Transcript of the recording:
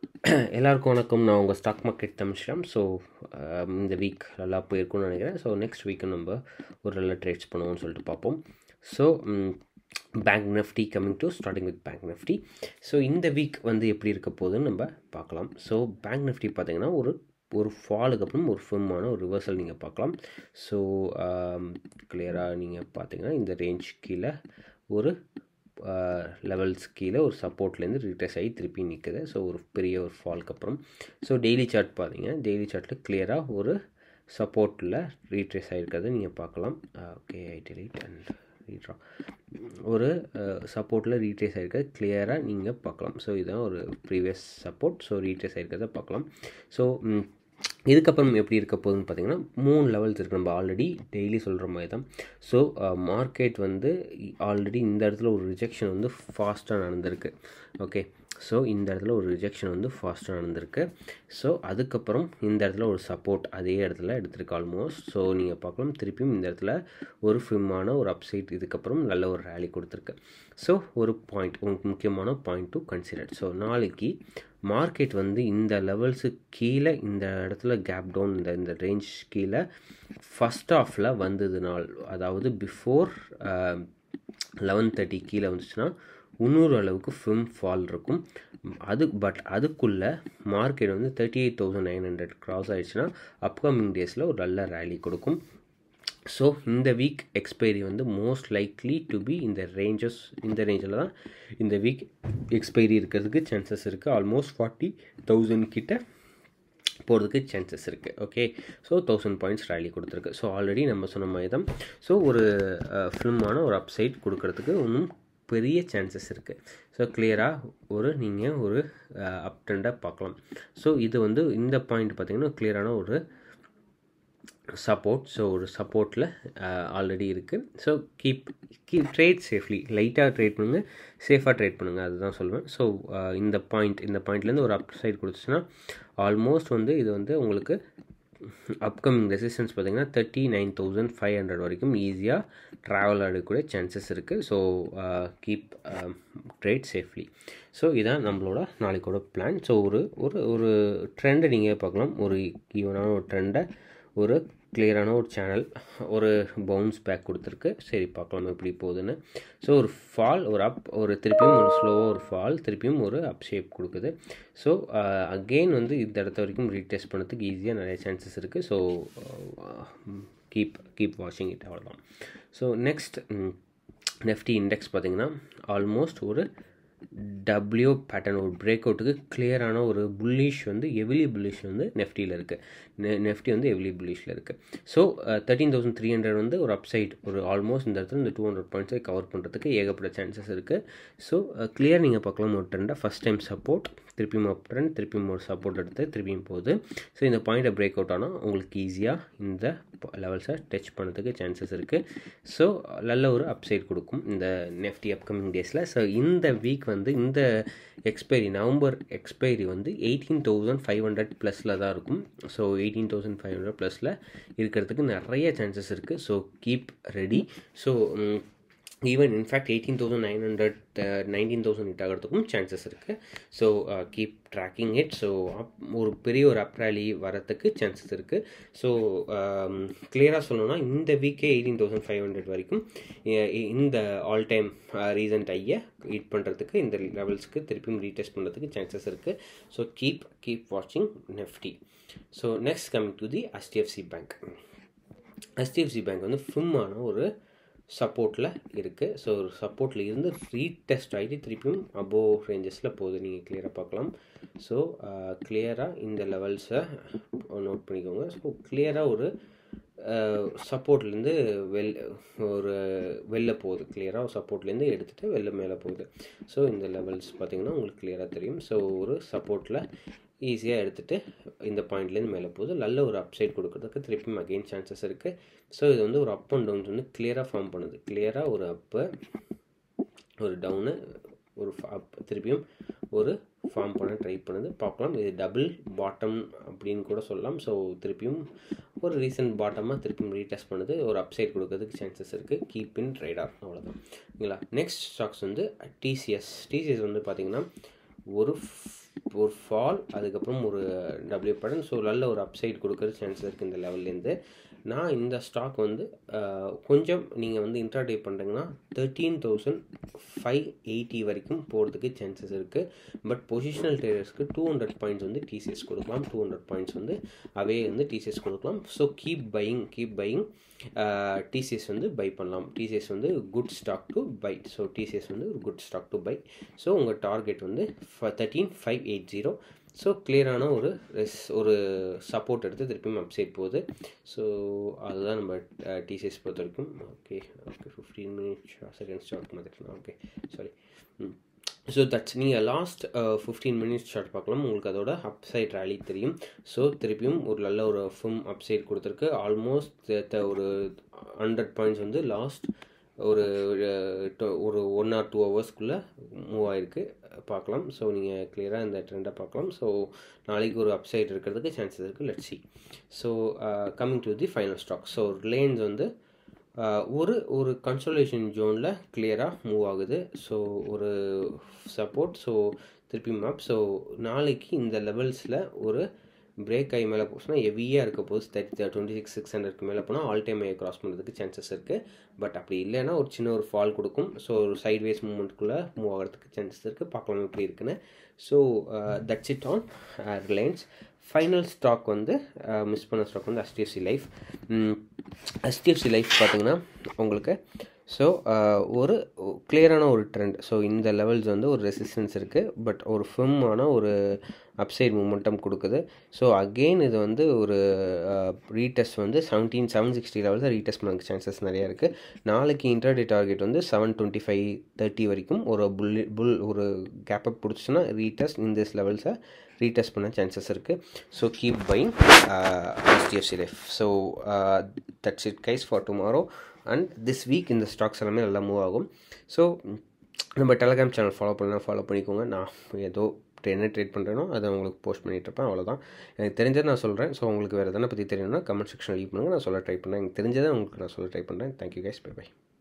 எல்லாருக்கும் வணக்கம் நான் உங்கள் ஸ்டாக் மார்க்கெட் தமிழ்ஷாம் ஸோ இந்த வீக் நல்லா போயிருக்கும்னு நினைக்கிறேன் ஸோ நெக்ஸ்ட் வீக்கும் நம்ம ஒரு நல்ல ட்ரேட்ஸ் பண்ணுவோம்னு சொல்லிட்டு பார்ப்போம் so bank nifty coming to starting with bank nifty so இந்த வீக் வந்து எப்படி இருக்க போகுதுன்னு நம்ம பார்க்கலாம் ஸோ பேங்க் நிஃப்டி பார்த்தீங்கன்னா ஒரு ஒரு ஃபாலுக்கு அப்புறம் ஒரு ஃபிம்மான ஒரு ரிவர்சல் நீங்கள் பார்க்கலாம் ஸோ கிளியராக நீங்கள் பார்த்தீங்கன்னா இந்த ரேஞ்ச் கீழே ஒரு லெவல்ஸ் கீழே ஒரு சப்போர்ட்லேருந்து ரீட்ரேஸ் ஆகி திருப்பி நிற்குது ஸோ ஒரு பெரிய ஒரு ஃபால்க்கு அப்புறம் ஸோ டெய்லி சார்ட் பார்த்தீங்க டெய்லி சார்ட்டில் கிளியராக ஒரு சப்போர்ட்டில் ரீட்ரேஸ் ஆகிருக்கிறது நீங்கள் பார்க்கலாம் ஓகே ஐ டெலிட் அண்ட் ரீட்ரா ஒரு சப்போர்ட்டில் ரீட்ரேஸ் ஆகிருக்கிறது கிளியராக நீங்கள் பார்க்கலாம் ஸோ இதுதான் ஒரு ப்ரீவியஸ் சப்போர்ட் ஸோ ரீட்ரேஸ் ஆகிருக்கிறத பார்க்கலாம் ஸோ இதுக்கப்புறம் எப்படி இருக்க போகுதுன்னு பார்த்தீங்கன்னா மூணு லெவல்ஸ் இருக்குது நம்ம ஆல்ரெடி டெய்லி சொல்கிற மாதிரி தான் ஸோ மார்க்கெட் வந்து ஆல்ரெடி இந்த இடத்துல ஒரு ரிஜெக்ஷன் வந்து ஃபாஸ்ட்டாக நடந்திருக்கு ஓகே ஸோ இந்த இடத்துல ஒரு ரிஜெக்ஷன் வந்து ஃபாஸ்ட்டாக நடந்திருக்கு ஸோ அதுக்கப்புறம் இந்த இடத்துல ஒரு சப்போர்ட் அதே இடத்துல எடுத்திருக்கு ஆல்மோஸ்ட் ஸோ நீங்கள் பார்க்கலாம் திருப்பியும் இந்த இடத்துல ஒரு ஃபிம்மான ஒரு அப்சைட் இதுக்கப்புறம் நல்ல ஒரு ரேலி கொடுத்துருக்கு ஸோ ஒரு பாயிண்ட் உங்களுக்கு முக்கியமான பாயிண்ட் டு கன்சிடர் ஸோ நாளைக்கு மார்க்கெட் வந்து இந்த லெவல்ஸு கீழே இந்த இடத்துல கேப் டவுன் இந்த இந்த ரேஞ்ச் கீழே ஃபஸ்ட் ஆஃபில் வந்ததுனால் அதாவது பிஃபோர் லெவன் தேர்ட்டி கீழே வந்துச்சுன்னா இன்னொரு அளவுக்கு ஃபிம் ஃபால் இருக்கும் அது பட் அதுக்குள்ளே மார்க்கெட் வந்து thirty eight thousand nine hundred cross ஆகிடுச்சுன்னா அப்கமிங் டேஸில் ஒரு நல்ல ரேலி கொடுக்கும் ஸோ இந்த வீக் எக்ஸ்பைரி வந்து மோஸ்ட் லைக்லி டு பி இந்த ரேஞ்சஸ் இந்த ரேஞ்சில் தான் இந்த வீக் எக்ஸ்பைரி இருக்கிறதுக்கு சான்சஸ் இருக்குது ஆல்மோஸ்ட் ஃபார்ட்டி தௌசண்ட் கிட்ட போகிறதுக்கு சான்சஸ் இருக்குது okay so thousand points rally கொடுத்துருக்கு ஸோ ஆல்ரெடி நம்ம சொன்ன மாதிரி தான் ஸோ ஒரு ஃபிலிமான ஒரு அப்சைட் கொடுக்கறதுக்கு இன்னும் பெரிய சான்சஸ் இருக்குது ஸோ கிளியராக ஒரு நீங்கள் ஒரு அப் ட்ரெண்டாக பார்க்கலாம் ஸோ இது வந்து இந்த பாயிண்ட் பார்த்திங்கன்னா கிளியரான ஒரு சப்போர்ட் ஸோ ஒரு சப்போர்ட்டில் ஆல்ரெடி இருக்குது so keep keep trade safely லைட்டாக ட்ரேட் பண்ணுங்கள் சேஃபாக ட்ரேட் பண்ணுங்கள் அதுதான் சொல்லுவேன் ஸோ இந்த பாயிண்ட் இந்த பாயிண்ட்லேருந்து ஒரு அப் சைட் கொடுத்துச்சுன்னா ஆல்மோஸ்ட் வந்து இது வந்து உங்களுக்கு அப்கமிங் ரெசிஸ்டன்ஸ் பார்த்திங்கன்னா thirty nine thousand five hundred வரைக்கும் ஈஸியாக ட்ராவல் ஆகக்கூடிய சான்சஸ் இருக்குது so keep trade safely so இதான் நம்மளோட நாளைக்கோட பிளான் ஸோ ஒரு ஒரு ஒரு ட்ரெண்டை நீங்கள் பார்க்கலாம் ஒரு ஈவனான ஒரு ட்ரெண்டை ஒரு கிளியரான ஒரு சேனல் ஒரு பவுன்ஸ் பேக் கொடுத்துருக்கு சரி பார்க்கலாம் எப்படி போகுதுன்னு ஸோ ஒரு ஃபால் ஒரு அப் ஒரு திருப்பியும் ஒரு ஸ்லோவாக ஒரு ஃபால் திருப்பியும் ஒரு அப் ஷேப் கொடுக்குது ஸோ அகெயின் வந்து இந்த இடத்த வரைக்கும் ரீடெஸ்ட் பண்ணுறதுக்கு ஈஸியாக நிறைய சான்சஸ் இருக்குது so keep keep watching it அவ்வளோதான் ஸோ நெக்ஸ்ட் நெஃப்டி இண்டெக்ஸ் பார்த்திங்கன்னா ஆல்மோஸ்ட் ஒரு டபிள்யூ பேட்டர்ன் ஒரு பிரேக் அவுட்டுக்கு கிளியரான ஒரு புல்லிஷ் வந்து எவ்லி புல்லிஷ் வந்து நெஃப்டியில் இருக்குது நெ நெஃப்டி வந்து எவ்லி புல்லிஷில் இருக்குது so thirteen thousand three hundred வந்து ஒரு அப்சைட் ஒரு ஆல்மோஸ்ட் இந்த இடத்துல இந்த டூ ஹண்ட்ரட் பாயிண்ட்ஸை கவர் பண்ணுறதுக்கு ஏகப்பட்ட சான்சஸ் இருக்குது ஸோ கிளியர் நீங்கள் பார்க்கலாம் ஒரு ட்ரெண்டாக ஃபஸ்ட் டைம் சப்போர்ட் திருப்பியும் அப் ட்ரெண்ட் திருப்பியும் ஒரு சப்போர்ட் எடுத்து திருப்பியும் போகுது ஸோ இந்த பாயிண்ட்டை பிரேக் அவுட் ஆனால் உங்களுக்கு ஈஸியாக இந்த லெவல்ஸை டச் பண்ணுறதுக்கு சான்சஸ் இருக்குது ஸோ நல்ல ஒரு அப்சைட் கொடுக்கும் இந்த நெஃப்டி அப்கமிங் டேஸில் ஸோ இந்த வீக் வந்து இந்த எக்ஸ்பைரி நவம்பர் எக்ஸ்பைரி வந்து எயிட்டீன் தௌசண்ட் ஃபைவ் ஹண்ட்ரட் ப்ளஸில் தான் இருக்கும் so eighteen thousand five hundred ப்ளஸில் இருக்கிறதுக்கு நிறைய சான்சஸ் இருக்குது so keep ready so even in fact eighteen thousand nine hundred nineteen thousand hit ஆகிறதுக்கும் சான்சஸ் இருக்குது so keep tracking it so up ஒரு பெரிய ஒரு அப் ரேலி வரத்துக்கு சான்சஸ் இருக்குது ஸோ கிளியராக சொல்லணும்னா இந்த வீக்கே எயிட்டீன் தௌசண்ட் ஃபைவ் ஹண்ட்ரட் வரைக்கும் இந்த ஆல் டைம் ரீசன்ட் ஐயை ஹீட் பண்ணுறதுக்கு இந்த லெவல்ஸ்க்கு திருப்பியும் ரீடெஸ்ட் பண்ணுறதுக்கு சான்சஸ் இருக்குது ஸோ கீப் கீப் வாட்சிங் nifty so next coming to the HDFC bank HDFC bank வந்து ஃபிம்மான ஒரு சப்போர்ட்டில் இருக்குது ஸோ ஒரு சப்போர்ட்டில் இருந்து ரீடெஸ்ட் ஆகிட்டு திருப்பியும் அபோவ் ரேஞ்சஸில் போகுது நீங்கள் கிளியராக பார்க்கலாம் ஸோ கிளியராக இந்த லெவல்ஸை நோட் பண்ணிக்கோங்க ஸோ கிளியராக ஒரு சப்போர்ட்லேருந்து வெல் ஒரு வெளில போகுது கிளியராக சப்போர்ட்லேருந்து எடுத்துகிட்டு வெளில மேலே போகுது ஸோ இந்த லெவல்ஸ் பார்த்திங்கன்னா உங்களுக்கு கிளியராக தெரியும் ஸோ ஒரு சப்போர்ட்டில் ஈஸியாக எடுத்துகிட்டு இந்த பாயிண்ட்லேருந்து மேலே போகுது நல்ல ஒரு அப்சைட் கொடுக்கறதுக்கு திருப்பியும் அகெயின் சான்சஸ் இருக்குது ஸோ இது வந்து ஒரு அப் அண்ட் டவுன்ஸ் வந்து கிளியராக ஃபார்ம் பண்ணுது கிளியராக ஒரு அப்பு ஒரு டவுனு ஒரு அப் திருப்பியும் ஒரு ஃபார்ம் பண்ண ட்ரை பண்ணுது பார்க்கலாம் இது டபுள் பாட்டம் அப்படின்னு கூட சொல்லலாம் ஸோ திருப்பியும் ஒரு ரீசன்ட் பாட்டமாக திருப்பியும் ரீடெஸ்ட் பண்ணுது ஒரு அப்சைட் கொடுக்கறதுக்கு சான்சஸ் இருக்குது கீப் இன் ரைடார் அவ்வளோதான் ஓகேங்களா நெக்ஸ்ட் ஸ்டாக்ஸ் வந்து டிசிஎஸ் டிசிஎஸ் வந்து பார்த்திங்கன்னா ஒரு ஒரு ஃபால் அதுக்கப்புறம் ஒரு டபிள்யூ பட்டன் ஸோ நல்ல ஒரு அப்சைட் கொடுக்குற சான்ஸ் இருக்குது இந்த லெவல்லேருந்து நான் இந்த ஸ்டாக் வந்து கொஞ்சம் நீங்கள் வந்து இன்ட்ராடே பண்ணுறீங்கன்னா தேர்ட்டீன் தௌசண்ட் ஃபைவ் எயிட்டி வரைக்கும் போகிறதுக்கு சான்சஸ் இருக்குது பட் பொசிஷனல் ட்ரேடர்ஸ்க்கு டூ ஹண்ட்ரட் பாயிண்ட்ஸ் வந்து டிசிஎஸ் கொடுக்கலாம் டூ ஹண்ட்ரட் பாயிண்ட்ஸ் வந்து அவே வந்து டிசிஎஸ் கொடுக்கலாம் so keep buying keep buying TCS வந்து பை பண்ணலாம் டிசிஎஸ் வந்து good stock to buy so TCS வந்து ஒரு good stock to buy so உங்கள் டார்கெட் வந்து thirteen five eight zero so கிளியரான ஒரு ரெஸ் ஒரு சப்போர்ட் எடுத்து திருப்பியும் அப்சைட் போகுது ஸோ அதுதான் நம்ம டிசிஎஸ் பொறுத்த வரைக்கும் okay okay fifteen minutes second start மாதிரி ஓகே சாரி ஸோ தட்ஸ் நீங்கள் லாஸ்ட் ஃபிஃப்டீன் மினிட்ஸ் ஷார்ட் பார்க்கலாம் உங்களுக்கு அதோட அப்சைட் ரேலி தெரியும் ஸோ திருப்பியும் ஒரு நல்ல ஒரு ஃபிம் அப்சைட் கொடுத்துருக்கு ஆல்மோஸ்ட் ஒரு ஹண்ட்ரட் பாயிண்ட்ஸ் வந்து லாஸ்ட் ஒரு ஒரு ஒன் ஆர் டூ ஹவர்ஸ்க்குள்ளே மூவ் ஆகிருக்கு பார்க்கலாம் ஸோ நீங்கள் கிளியராக இந்த ட்ரெண்டை பார்க்கலாம் ஸோ நாளைக்கு ஒரு அப்சைட் இருக்கிறதுக்கு சான்சஸ் இருக்குது let see so coming to the final stock so Reliance வந்து ஒரு ஒரு கன்சோலேஷன் ஜோனில் கிளியராக மூவ் ஆகுது ஸோ ஒரு சப்போர்ட் ஸோ திருப்பி மேப் ஸோ நாளைக்கு இந்த லெவல்ஸில் ஒரு பிரேக் ஆகி மேலே போச்சுன்னா ஹெவியாக இருக்க போது தேர்ட்டி டுவெண்ட்டி சிக்ஸ் சிக்ஸ் ஹண்ட்ரட்க்கு மேலே போனால் ஆல் டைம் ஐ கிராஸ் பண்ணுறதுக்கு சான்சஸ் இருக்குது பட் அப்படி இல்லைன்னா ஒரு சின்ன ஒரு ஃபால் கொடுக்கும் ஸோ ஒரு சைட் வேஸ் மூமெண்ட்டுக்குள்ளே மூவ் ஆகிறதுக்கு சான்சஸ் இருக்குது பார்க்கலாம் எப்படி இருக்குன்னு so that's it on Reliance final stock வந்து மிஸ் பண்ண ஸ்டாக் வந்து HDFC லைஃப் HDFC லைஃப் பார்த்தீங்கன்னா உங்களுக்கு ஸோ ஒரு கிளியரான ஒரு ட்ரெண்ட் ஸோ இந்த லெவல்ஸ் வந்து ஒரு ரெசிஸ்டன்ஸ் இருக்குது பட் ஒரு ஃபிம்மான ஒரு அப்சைட் மூமெண்டம் கொடுக்குது ஸோ அகெயின் இது வந்து ஒரு ரீடெஸ்ட் வந்து seventeen seven sixty levels retest பண்ண சான்சஸ் நிறையா இருக்குது நாளைக்கு இன்டர்டே டார்கெட் வந்து செவன் டுவெண்ட்டி ஃபைவ் தேர்ட்டி வரைக்கும் ஒரு புல் புல் ஒரு கேப் அப் பிடிச்சிச்சுன்னா ரீடெஸ்ட் இந்த திஸ் லெவல்ஸை ரீடெஸ்ட் பண்ண சான்சஸ் இருக்குது so keep buying HDFC life so that's it guys for tomorrow and this week இந்த ஸ்டாக்ஸ் எல்லாமே நல்லா மூவ் ஆகும் ஸோ நம்ம டெலகிராம் சேனல் ஃபாலோ பண்ணலாம் ஃபாலோ பண்ணிக்கோங்க நான் ஏதோ என்ன ட்ரேட் பண்ணுறேனோ அதை உங்களுக்கு போஸ்ட் பண்ணிகிட்ருப்பேன் அவ்வளோதான் எனக்கு தெரிஞ்சதை நான் சொல்கிறேன் ஸோ உங்களுக்கு வேறு எதனா பற்றி தெரியணும்னா கமெண்ட் செக்ஷனில் லீவ் பண்ணுங்கள் நான் சொல்ல ட்ரை பண்ணேன் எனக்கு தெரிஞ்சதை உங்களுக்கு நான் சொல்ல ட்ரை பண்ணுறேன் தேங்க்யூ கைஸ் பை பை